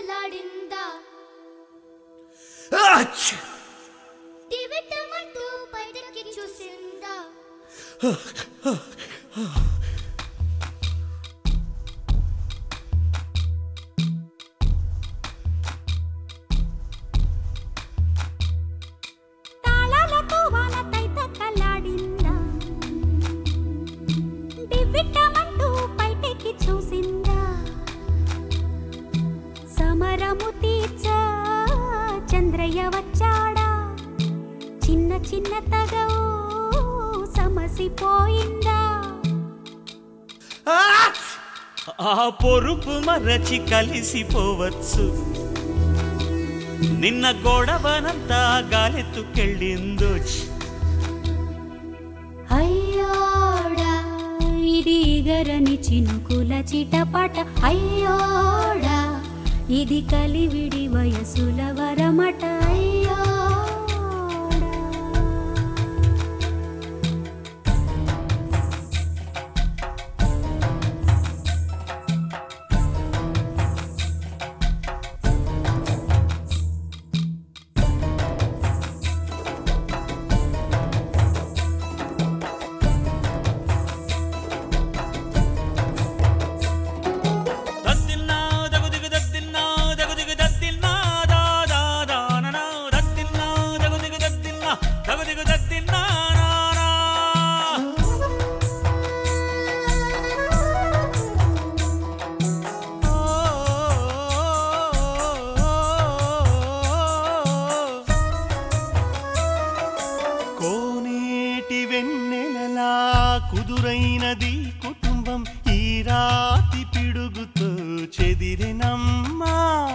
తల్లడిల్లాడిందా ఆచ్! దివిటమంటూ బయటకి చూసిందా తాళాలతో వాన తైత కల్లాడిందా దివ్విట్టమంటూ బయటికి చూసిందా సమరము తీర్చ చంద్రయ్య వచ్చాడా చిన్న చిన్న తగవు సమసిపోయిందా ఆచ్! ఆ పొరుపు మరచి కలిసిపోవచ్చు నిన్న గొడవనంతా గాలెత్తుకెళ్ళిందో అయ్యోడా ఇది గరని చినుకుల చిటపట అయ్యోడా ఇది కలివిడి వయసుల వరమట అయ్యోడా దద్దిల్నా దగుదిగు దద్దిల్నా దగుదిగు దద్దిల్నా దా దా దా ననా దద్దిల్నా దగుదిగు దద్దిల్నా దగుదిగు దద్దిల్నా నా నా కోనేటి వెన్నెలలా కుదురైనది కుటుంబం ఈ రాతి పిడుగుతో చెదిరినమ్మా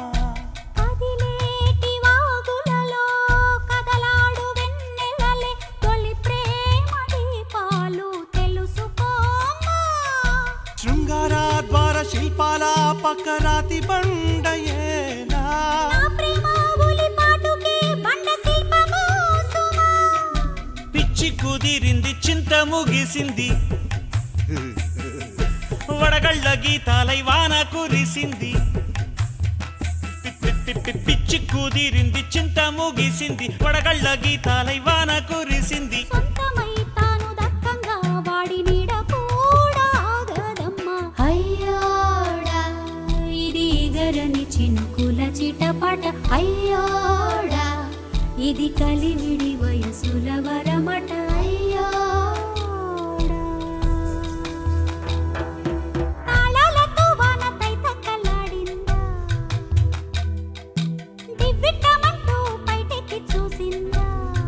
కదిలేటి వాగులలో కదలాడు వెన్నెలలే తొలి ప్రేమ దీపాలు తెలుసుకోమా శృంగారాద్వార శిల్పాల పక్క రాతి బండయేలా నా ప్రేమ ఉలిపాటుకి బండ శిల్పము సుమా పిచ్చి కుదిరింది చింత ముగిసింది వడగళ్ళ గీతాలై వాన కురిసింది పి- పి- పి- పి- పిచ్చి కుదిరింది చింత ముగిసింది వడగళ్ళ గీతాలై వాన కురిసింది సొంతమై తాను దక్కంగా వాడి నీడ కూడా ఆగదమ్మా అయ్యోడా ఇది గరని చినుకుల చిటపట అయ్యోడా ఇది కలివిడి వయసుల వరమట అయ్యోడా తాళాలతో వాన తైత కల్లాడిందా దివ్విట్టమంటూ బయటికి చూసిందా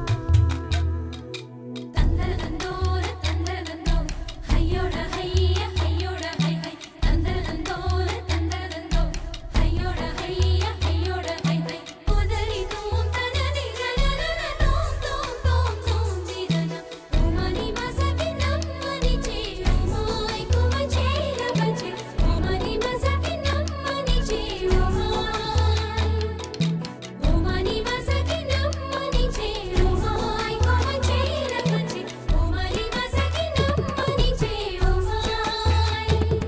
తందరనందోర తందరనందో హయ్యోడ హయ్య హయ్యోడ హై హై తందరనందోర తందరనందో హయ్యోడ హయ్య హయ్యోడ హై హై ఉదరి తూం తనది గనన తూం తూం తూం తూం జిరన ఓమని మసకి నమ్మని చేయుమాయ్ కుమ చేల బచి ఓమని మసకి నమ్మని చేయుమాయ్ ఓమని మసకి నమ్మని చేయుమాయ్ కుమ చేల బచి ఓమని మసకి నమ్మని చేయుమాయ్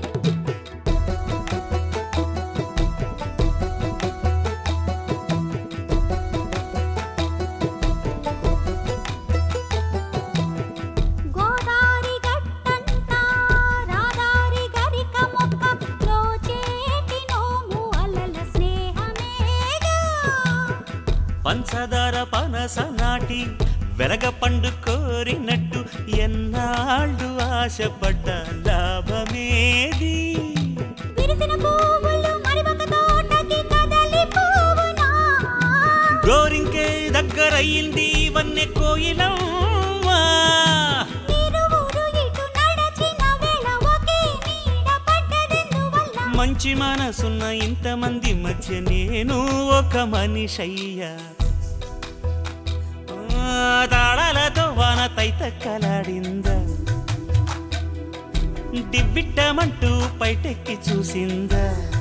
గోదారి గట్టంతా రాదారి గరిక మొక్కలో చేటి నోము అలల స్నేహమేగా పంచదార పనస నాటి వెలగ పండు కోరినట్టు ఎన్నాళ్ళు ఆశపడ్డ లాభమేది విరిసిన పువ్వులు మరి ఒక తోటకి కదలి పువ్వునా గోరింకే దగ్గరయ్యింది వన్నె కోయిలమ్మా ఇరువురు ఇటు నడచిన వేళ ఒకే నీడ పడ్డదెందువల్ల మంచి మనసున్న ఇంతమంది మధ్య నేను ఒక మనిషయ్యా ఆ, తాళాలతో వాన తైత కలాడిందా డివ్విట్టమంటూ పైటెక్కి చూసిందా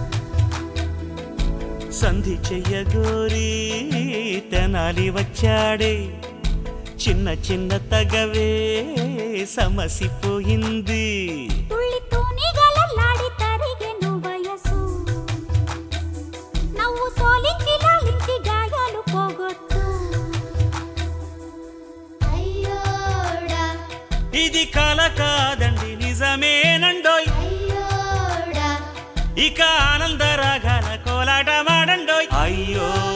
సంధి చెయ్యగోరి తెనాలి వచ్చాడే చిన్న చిన్న తగవే సమసిపోయింది తుళ్ళి తూనిగలల్లాడి తరిగెను వయసు నవ్వు కల కాదండి నిజమేనండోయ్ అయ్యోడా ఇక ఆనంద రాగాల కోలాట మాడండోయ్ అయ్యో